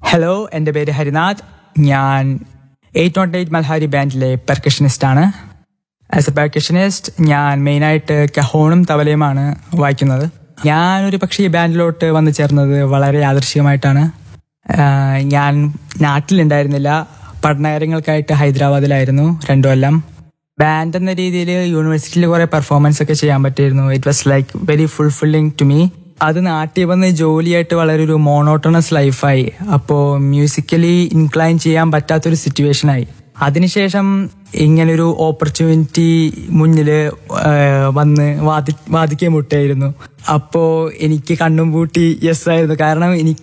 hello എൻ്റെ പേര് ഹരിനാഥ് ഞാൻ എയ്റ്റ് നോട്ട് എയ്റ്റ് മൽഹാരി ബാൻഡിലെ പെർക്കഷനിസ്റ്റ് ആണ് ആസ് എ പെർക്കഷനിസ്റ്റ് ഞാൻ മെയിനായിട്ട് കഹോണും തവലയുമാണ് വായിക്കുന്നത് ഞാനൊരു പക്ഷേ ഈ ബാൻഡിലോട്ട് വന്നു ചേർന്നത് വളരെ യാദൃശികമായിട്ടാണ് ആഹ് ഞാൻ നാട്ടിലുണ്ടായിരുന്നില്ല പഠനകാര്യങ്ങൾക്കായിട്ട് ഹൈദരാബാദിലായിരുന്നു രണ്ടു കൊല്ലം ബാൻഡ് എന്ന രീതിയിൽ യൂണിവേഴ്സിറ്റിയിൽ കുറെ പെർഫോമൻസ് ഒക്കെ ചെയ്യാൻ പറ്റിയിരുന്നു it was like very fulfilling to me അത് നാട്ടിൽ വന്ന് ജോലിയായിട്ട് വളരെ ഒരു മോണോട്ടണസ് ലൈഫായി അപ്പോൾ മ്യൂസിക്കലി ഇൻക്ലൈൻ ചെയ്യാൻ പറ്റാത്തൊരു സിറ്റുവേഷനായി അതിനുശേഷം ഇങ്ങനൊരു ഓപ്പർച്യൂണിറ്റി മുന്നിൽ വന്ന് വാദി വാദിക്കാൻ മുട്ടായിരുന്നു അപ്പോൾ എനിക്ക് കണ്ണും പൂട്ടി യെസ് ആയിരുന്നു കാരണം എനിക്ക്